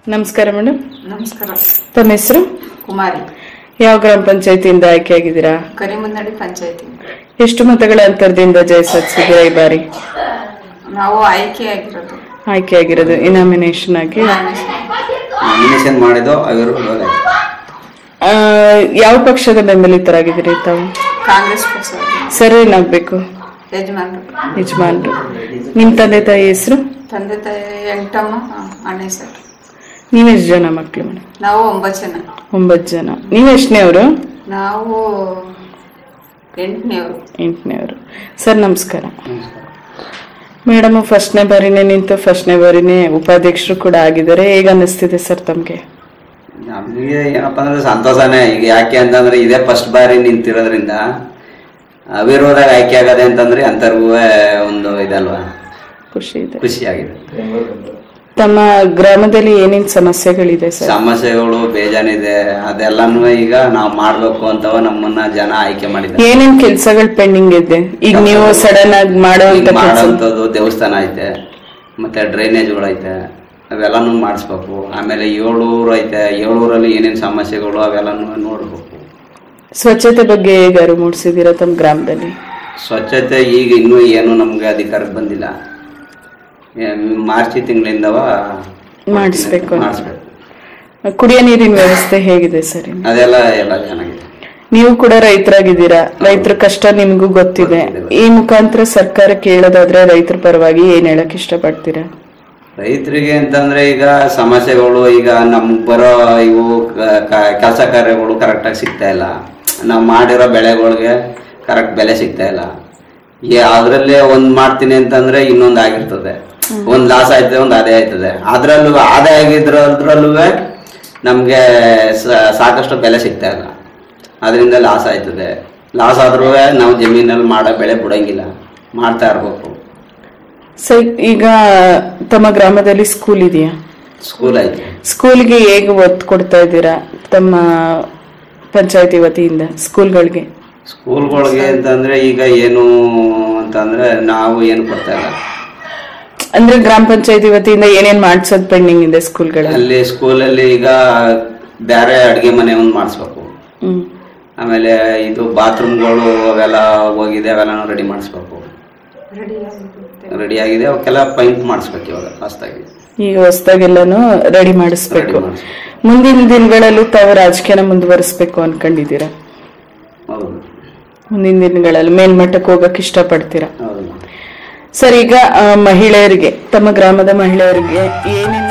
ನಮಸ್ಕಾರ ಮೇಡಮ್ ನಮಸ್ಕಾರ ತಮ್ಮ ಹೆಸರು ಕುಮಾರಿ ಯಾವ ಗ್ರಾಮ ಪಂಚಾಯತಿಯಿಂದ ಆಯ್ಕೆಯಾಗಿದ್ದೀರಾ ಕರಿಮುನ್ನಡಿ ಪಂಚಾಯತಿ ಎಷ್ಟು ಮತಗಳ ಅಂತರದಿಂದ ಜಯ ಸಾಧಿಸಿದ್ದೀರಾ ಈ ಬಾರಿ ನಾವು ಆಯ್ಕೆ ಆಗಿರೋದು ಆಯ್ಕೆಯಾಗಿರೋದು ಇನಾಮಿನೇಷನ್ ಆಗಿ ನಾಮಿನೇಷನ್ ಮಾಡಿದ್ದು ಅವರು ಆ, ಯಾವ ಪಕ್ಷದ ಬೆಂಬಲಿತರಾಗಿದ್ದೀರಿ ತಾವು ಕಾಂಗ್ರೆಸ್ ಪಕ್ಷ ಸರ್ ಏನಾಗ್ಬೇಕು ಯಜಮಾನ್ರು ಯಜಮಾನ್ರು ನಿಮ್ ತಂದೆ ತಾಯಿ ಹೆಸರು ತಂದೆ ತಾಯಿ ಎಂಟಮ್ಮ ಅಣ್ಣ ಸರ್ ನೀವೆಷ್ಟು ಜನ ಮಕ್ಳು ಮೇಡಮ್ ನಾವು ಒಂಬತ್ತು ಜನ ಒಂಬತ್ತು ಜನ ನೀವು ಎಷ್ಟನೇವರು ನಾವು ಎಂಟನೇವರು ಎಂಟನೇವರು ಸರ್ ನಮಸ್ಕಾರ ಮೇಡಮ್ ಫಸ್ಟ್ನೇ ಬಾರಿನೇ ನಿಂತು ಫಸ್ಟ್ನೇ ಬಾರಿನೇ ಉಪಾಧ್ಯಕ್ಷರು ಕೂಡ ಆಗಿದ್ದಾರೆ ಹೇಗೆ ಅನ್ನಿಸ್ತಿದೆ ಸರ್ ತಮಗೆ ನಮಗೆ ಏನಪ್ಪ ಅಂದ್ರೆ ಸಂತೋಷನೇ ಈಗ ಯಾಕೆ ಅಂತಂದ್ರೆ ಇದೇ ಫಸ್ಟ್ ಬಾರಿ ನಿಂತಿರೋದ್ರಿಂದ ಅವಿರೋಧದಾಗ ಆಯ್ಕೆ ಆಗದೆ ಅಂತಂದ್ರೆ ಅಂತರ್ಗೂ ಒಂದು ಇದಲ್ವಾ ಖುಷಿ ಇದೆ ಖುಷಿಯಾಗಿದೆ ತಮ್ಮ ಗ್ರಾಮದಲ್ಲಿ ಏನೇನ್ ಸಮಸ್ಯೆಗಳಿದೆ ಸರ್ ಸಮಸ್ಯೆಗಳು ಬೇಜಾನಿದೆ ಅದೆಲ್ಲಾನು ಈಗ ನಾವು ಮಾಡ್ಬೇಕು ಅಂತವ ನಮ್ಮನ್ನ ಜನ ಆಯ್ಕೆ ಮಾಡಿದ್ದಾರೆ ಏನೇನ್ ಕೆಲ್ಸಗಳು ಪೆಂಡಿಂಗ್ ಇದೆ ಈಗ ನೀವು ಸಡನ್ ಆಗಿ ಮಾಡೋ ಈಗ ಮಾಡೋಂಥದ್ದು ದೇವಸ್ಥಾನ ಐತೆ ಮತ್ತೆ ಡ್ರೈನೇಜ್ಗಳು ಐತೆ ಅವೆಲ್ಲಾನು ಮಾಡಿಸ್ಬೇಕು ಆಮೇಲೆ ಏಳೂರು ಐತೆ ಏಳೂರಲ್ಲಿ ಏನೇನು ಸಮಸ್ಯೆಗಳು ಅವೆಲ್ಲಾನು ನೋಡ್ಬೇಕು ಸ್ವಚ್ಛತೆ ಬಗ್ಗೆ ಹೇಗಾರು ಮೂಡಿಸಿದೀರಾ ತಮ್ಮ ಗ್ರಾಮದಲ್ಲಿ ಸ್ವಚ್ಛತೆ ಈಗ ಇನ್ನೂ ಏನು ನಮ್ಗೆ ಅಧಿಕಾರಕ್ಕೆ ಬಂದಿಲ್ಲ ಏ, ಮಾರ್ಚ್ ತಿಂಗಳಿಂದವ ಮಾಡಿಸ್ಬೇಕು ಅಂತ. ಮಾಡಿಸ್ಬೇಕು ಕುಡಿಯೋ ನೀರಿನ ವ್ಯವಸ್ಥೆ ಹೇಗಿದೆ ಸರ್ ಇಲ್ಲಿ? ಅದೆಲ್ಲ ಎಲ್ಲ ಚೆನ್ನಾಗಿದೆ ನೀವು ಕೂಡ ರೈತರಾಗಿದ್ದೀರಾ ರೈತರ ಕಷ್ಟ ನಿಮಗೂ ಗೊತ್ತಿದೆ ಈ ಮುಖಾಂತರ ಸರ್ಕಾರಕ್ಕೆ ಹೇಳೋದಾದ್ರೆ ರೈತರ ಪರವಾಗಿ ಏನ್ ಹೇಳಕ್ ಇಷ್ಟಪಡ್ತೀರಾ ರೈತರಿಗೆ ಅಂತಂದ್ರೆ ಈಗ ಸಮಸ್ಯೆಗಳು ಈಗ ನಮ್ಗೆ ಬರೋ ಇವು ಕೆಲಸ ಕಾರ್ಯಗಳು ಕರೆಕ್ಟಾಗಿ ಸಿಗ್ತಾ ಇಲ್ಲ ನಾವು ಮಾಡಿರೋ ಬೆಳೆಗಳಿಗೆ ಕರೆಕ್ಟ್ ಬೆಲೆ ಸಿಗ್ತಾ ಇಲ್ಲ ಈ ಅದರಲ್ಲೇ ಒಂದ್ ಮಾಡ್ತೀನಿ ಅಂತಂದ್ರೆ ಇನ್ನೊಂದು ಆಗಿರ್ತದೆ ಒಂದ್ ಲಾಸ್ ಆಯ್ತದೆ ಒಂದ್ ಆದಾಯ ಆಯ್ತದೆ ಅದ್ರಲ್ಲೂ ಆದಾಯ ಆಗಿದ್ರದ್ರಲ್ಲೂ ನಮ್ಗೆ ಸ- ಸಾಕಷ್ಟು ಬೆಲೆ ಸಿಗ್ತಾ ಇಲ್ಲ ಅದರಿಂದ ಲಾಸ್ ಆಯ್ತದೆ ಲಾಸ್ ಆದ್ರೂ ನಾವು ಜಮೀನಲ್ಲಿ ಮಾಡೋ ಬೆಳೆ ಬಿಡಂಗಿಲ್ಲ ಮಾಡ್ತಾ ಇರ್ಬೇಕು ಸರ್ ಈಗ ತಮ್ಮ ಗ್ರಾಮದಲ್ಲಿ ಸ್ಕೂಲ್ ಇದೆಯಾ ಸ್ಕೂಲ್ ಐತೆ ಸ್ಕೂಲ್ಗೆ ಹೇಗೆ ಒತ್ತು ಕೊಡ್ತಾ ಇದ್ದೀರಾ ತಮ್ಮ ಪಂಚಾಯತಿ ವತಿಯಿಂದ ಸ್ಕೂಲ್ಗಳಿಗೆ ಸ್ಕೂಲ್ಗಳಿಗೆ ಅಂತಂದ್ರೆ ಈಗ ಏನು ಅಂತಂದ್ರೆ ನಾವು ಏನು ಕೊಡ್ತಾ ಇಲ್ಲ ಅಂದ್ರೆ ಗ್ರಾಮ ಪಂಚಾಯತಿ ವತಿಯಿಂದ ಏನೇನ್ ಮಾಡ್ಸೋದ್ ಪೆಂಡಿಂಗ್ ಇದೆ ಸ್ಕೂಲ್ಗಳಲ್ಲಿ ಅಲ್ಲಿ ಸ್ಕೂಲಲ್ಲಿ ಈಗ ಬೇರೆ ಅಡುಗೆ ಮನೆ ಒಂದು ಮಾಡಿಸ್ಬೇಕು ಹ್ಮ್ ಆಮೇಲೆ ಇದು ಬಾತ್ರೂಮ್ಗಳು ಅವೆಲ್ಲ ಹೋಗಿದೆ ಅವೆಲ್ಲ ರೆಡಿ ಮಾಡಿಸ್ಬೇಕು ರೆಡಿ ಆಗಿದೆ ಅವಕ್ಕೆಲ್ಲ ಪೈಂಟ್ ಮಾಡಿಸ್ಬೇಕು ಇವಾಗ ಹೊಸ್ದಾಗಿ ಈಗ ಹೊಸದಾಗೆಲ್ಲಾನು ರೆಡಿ ಮಾಡಿಸ್ಬೇಕು Ready ಮಾಡಿಸ್ಬೇಕು. ಮುಂದಿನ ದಿನಗಳಲ್ಲೂ ತಾವು ರಾಜಕೀಯನ ಮುಂದುವರಿಸ್ಬೇಕು ಅನ್ಕೊಂಡಿದ್ದೀರಾ ಹೌದು ಮುಂದಿನ ದಿನಗಳಲ್ಲಿ ಮೇಲ್ಮಟ್ಟಕ್ಕೆ ಹೋಗಕ್ ಇಷ್ಟಪಡ್ತೀರಾ ಹೌದು ಸರ್ ಈಗ ಆ, ಮಹಿಳೆಯರಿಗೆ ತಮ್ಮ ಗ್ರಾಮದ ಮಹಿಳೆಯರಿಗೆ ಏನೇನು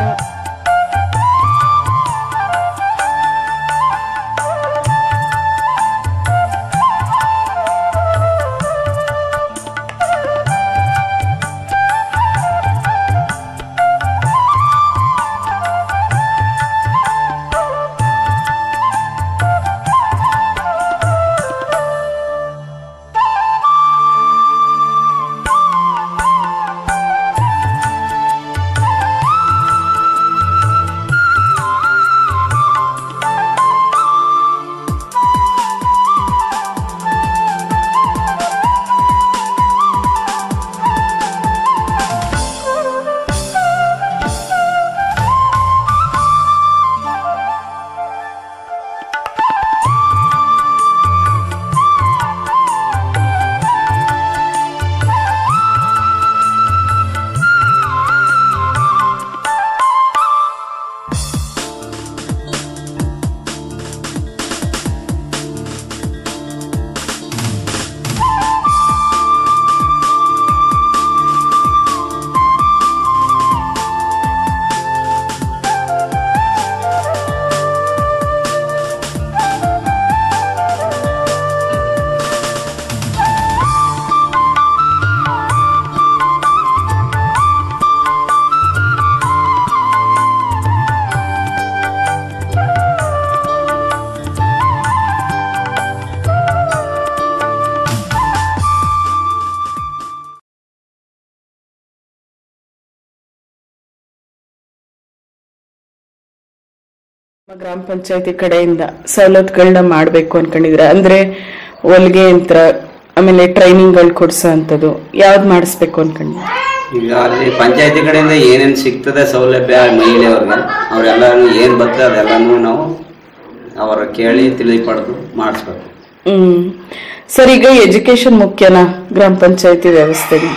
ನಮ್ಮ ಗ್ರಾಮ ಪಂಚಾಯತಿ ಕಡೆಯಿಂದ ಸವಲತ್ತುಗಳನ್ನ ಮಾಡ್ಬೇಕು ಅನ್ಕೊಂಡಿದ್ರ ಅಂದ್ರೆ ಹೊಲಿಗೆ ಯಂತ್ರ ಆಮೇಲೆ ಟ್ರೈನಿಂಗ್ಗಳು ಕೊಡ್ಸೋ ಅಂಥದ್ದು ಯಾವ್ದು ಮಾಡಿಸ್ಬೇಕು ಅನ್ಕೊಂಡಿದ್ರ ಈಗ ಅಲ್ಲಿ ಪಂಚಾಯತಿ ಕಡೆಯಿಂದ ಏನೇನು ಸಿಗ್ತದೆ ಸೌಲಭ್ಯ ಮಹಿಳೆಯವ್ರಿಗೆ ಅವರೆಲ್ಲರೂ ಏನು ಬರ್ತದೆ ಅದೆಲ್ಲನೂ ನಾವು ಅವರ ಕೇಳಿ ತಿಳಿ ಪಡೆದು ಮಾಡಿಸ್ಬೇಕು ಹ್ಮ್ ಸರ್ ಈಗ ಎಜುಕೇಶನ್ ಮುಖ್ಯನಾ ಗ್ರಾಮ ಪಂಚಾಯತಿ ವ್ಯವಸ್ಥೆಗೆ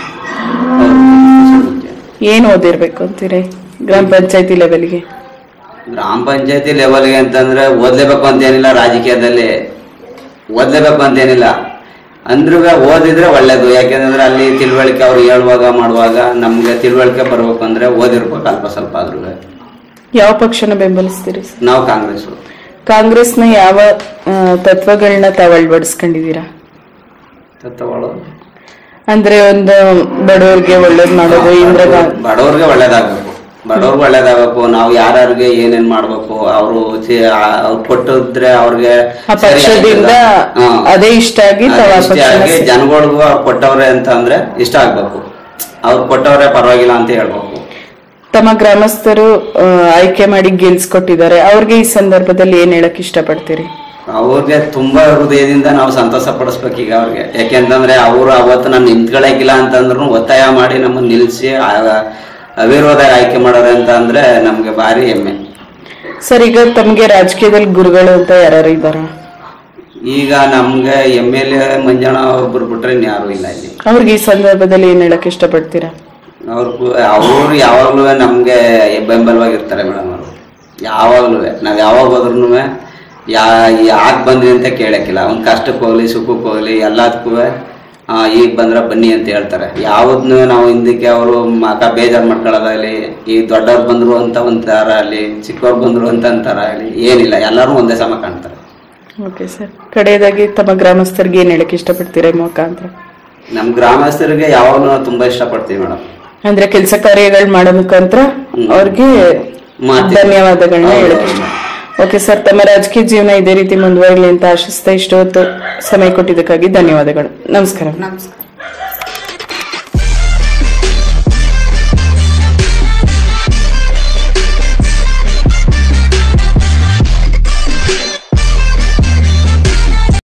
ಏನ್ ಓದಿರ್ಬೇಕು ಅಂತೀರಿ ಗ್ರಾಮ ಪಂಚಾಯತಿ ಲೆವೆಲ್ಗೆ ಗ್ರಾಮ ಪಂಚಾಯತಿ ಲೆವೆಲ್ಗೆ ಅಂತಂದ್ರೆ ಓದ್ಲೇಬೇಕು ಅಂತೇನಿಲ್ಲ ರಾಜಕೀಯದಲ್ಲಿ ಓದ್ಲೇಬೇಕು ಅಂತೇನಿಲ್ಲ ಅಂದ್ರೂ ಓದಿದ್ರೆ ಒಳ್ಳೇದು ಯಾಕೆಂದ್ರೆ ಅಲ್ಲಿ ತಿಳುವಳಿಕೆ ಅವ್ರು ಹೇಳುವಾಗ ಮಾಡುವಾಗ ನಮ್ಗೆ ತಿಳುವಳಿಕೆ ಬರ್ಬೇಕು ಅಂದ್ರೆ ಓದಿರ್ಬೇಕು ಅಲ್ಪ ಸ್ವಲ್ಪ ಆದ್ರೂ ಯಾವ ಪಕ್ಷನ ಬೆಂಬಲಿಸ್ತೀರಿ ಸರ್ ನಾವು ಕಾಂಗ್ರೆಸ್ ಕಾಂಗ್ರೆಸ್ನ ಯಾವ ಆ, ತತ್ವಗಳನ್ನ ತಾವು ಅಳವಡಿಸ್ಕೊಂಡಿದ್ದೀರಾ ತತ್ವಗಳು ಅಂದ್ರೆ ಒಂದು ಬಡವರಿಗೆ ಒಳ್ಳೇದ್ ಮಾಡೋದು ಇಂದ್ರ ಗಾ- ಬಡವ್ರಿಗೆ ಒಳ್ಳೇದಾಗಬೇಕು ಬಡವ್ರಿಗೆ ಒಳ್ಳೇದಾಗಬೇಕು ನಾವು ಯಾರ್ಯಾರಿಗೆ ಏನೇನ್ ಮಾಡ್ಬೇಕು ಅವರು ಅವ್ರು ಕೊಟ್ಟಿದ್ರೆ ಅವ್ರಿಗೆ ಆ ಪಕ್ಷದಿಂದ ಹಾ. ಅದೇ ಇಷ್ಟ ಆಗಿ ತಾವು ಆ ಇಷ್ಟ ಪಕ್ಷನ ಆಗಿ ಸೇ- ಜನಗಳಿಗೂ ಅವ್ರು ಕೊಟ್ಟವ್ರೆ ಅಂತ ಅಂದ್ರೆ ಇಷ್ಟ ಆಗ್ಬೇಕು ಅವ್ರು ಕೊಟ್ಟವ್ರೆ ಪರವಾಗಿಲ್ಲ ಅಂತ ಹೇಳ್ಬೇಕು ತಮ್ಮ ಗ್ರಾಮಸ್ಥರು ಆ, ಆಯ್ಕೆ ಮಾಡಿ ಗೆಲ್ಸ್ಕೊಟ್ಟಿದ್ದಾರೆ ಅವ್ರಿಗೆ ಈ ಸಂದರ್ಭದಲ್ಲಿ ಏನ್ ಹೇಳಕ್ ಇಷ್ಟಪಡ್ತೀರಿ ಅವ್ರಿಗೆ ತುಂಬಾ ಹೃದಯದಿಂದ ನಾವು ಸಂತೋಷ ಪಡಿಸ್ಬೇಕು ಈಗ ಅವ್ರಿಗೆ ಯಾಕೆಂತಂದ್ರೆ ಅವರು ಅವತ್ತು ನಾನು ನಿಂತ್ಕೊಳಕಿಲ್ಲ ಅಂತಂದ್ರು ಒತ್ತಾಯ ಮಾಡಿ ನಮ್ಮನ್ನ ನಿಲ್ಸಿ ಆ- ಅವಿರೋಧ ಆಯ್ಕೆ ಮಾಡೋರೆ ಅಂತ ಅಂದ್ರೆ ನಮ್ಗೆ ಭಾರಿ ಹೆಮ್ಮೆ ಸರ್ ಈಗ ತಮ್ಗೆ ರಾಜಕೀಯದಲ್ಲಿ ಗುರುಗಳು ಅಂತ ಯಾರು ಇದ್ದಾರ ಈಗ ನಮ್ಗೆ ಎಮ್ ಎಲ್ ಎ ಮಂಜಣ್ಣ ಒಬ್ರು ಬಿಟ್ರೆ ಇನ್ಯಾರು ಇಲ್ಲ ಇಲ್ಲಿ ಅವ್ರಿಗೆ ಈ ಸಂದರ್ಭದಲ್ಲಿ ಏನ್ ಹೇಳಕ್ ಇಷ್ಟಪಡ್ತೀರಾ ಅವ್ರು ಅವ್ರು ಯಾವಾಗ್ಲೂ ನಮ್ಗೆ ಬೆಂಬಲವಾಗಿರ್ತಾರೆ ಮೇಡಮ್ ಅವರು ಯಾವಾಗ್ಲೂ ನಾವ್ ಯಾವಾಗ ಹೋದ್ರು ಯಾ ಯಾಕೆ ಬಂದ್ರಿ ಅಂತ ಕೇಳಕ್ಕಿಲ್ಲ ಒಂದ್ ಕಷ್ಟಕ್ಕೆ ಹೋಗ್ಲಿ ಸುಖಕ್ಕೆ ಹೋಗ್ಲಿ ಎಲ್ಲದಕ್ಕೂ ಈಗ ಬಂದ್ರ ಬನ್ನಿ ಅಂತ ಹೇಳ್ತಾರೆ ಯಾವ್ದನ್ನು ನಾವು ಹಿಂದಕ್ಕೆ ಅವರು ಮಕ ಬೇಜಾರು ಮಾಡ್ಕೊಳ್ಳೋದಾಗಲಿ ಈ ದೊಡ್ಡವ್ರು ಬಂದ್ರು ಅಂತ ಒಂಥರ ಅಲ್ಲಿ ಚಿಕ್ಕವ್ರು ಬಂದ್ರು ಅಂತ ಅಂತಾರ ಆಗಲಿ ಏನಿಲ್ಲ ಎಲ್ಲರೂ ಒಂದೇ ಸಮ ಕಾಣ್ತಾರೆ ಓಕೆ ಸರ್ ಕಡೆಯದಾಗಿ ತಮ್ಮ ಗ್ರಾಮಸ್ಥರಿಗೆ ಏನ್ ಹೇಳಕ್ ಇಷ್ಟಪಡ್ತೀರಾ ಈ ಮುಖಾಂತರ ನಮ್ ಗ್ರಾಮಸ್ಥರಿಗೆ ಯಾವಾಗಲೂ ನಾವು ತುಂಬಾ ಇಷ್ಟಪಡ್ತೀವಿ ಮೇಡಮ್ ಅಂದ್ರೆ ಕೆಲಸ ಕಾರ್ಯಗಳು ಮಾಡೋ ಮುಖಾಂತರ ಅವ್ರಿಗೆ ಮಾಡ್ತೀವಿ. ಧನ್ಯವಾದಗಳನ್ನ ಹೌದು. ಹೇಳಕ್ಕೆ ಓಕೆ ಸರ್ ತಮ್ಮ ರಾಜಕೀಯ ಜೀವನ ಇದೇ ರೀತಿ ಮುಂದುವರಲಿ ಅಂತ ಆಶಿಸ್ತಾ ಇಷ್ಟು ಹೊತ್ತು ಸಮಯ ಕೊಟ್ಟಿದ್ದಕ್ಕಾಗಿ ಧನ್ಯವಾದಗಳು ನಮಸ್ಕಾರ ನಮಸ್ಕಾರ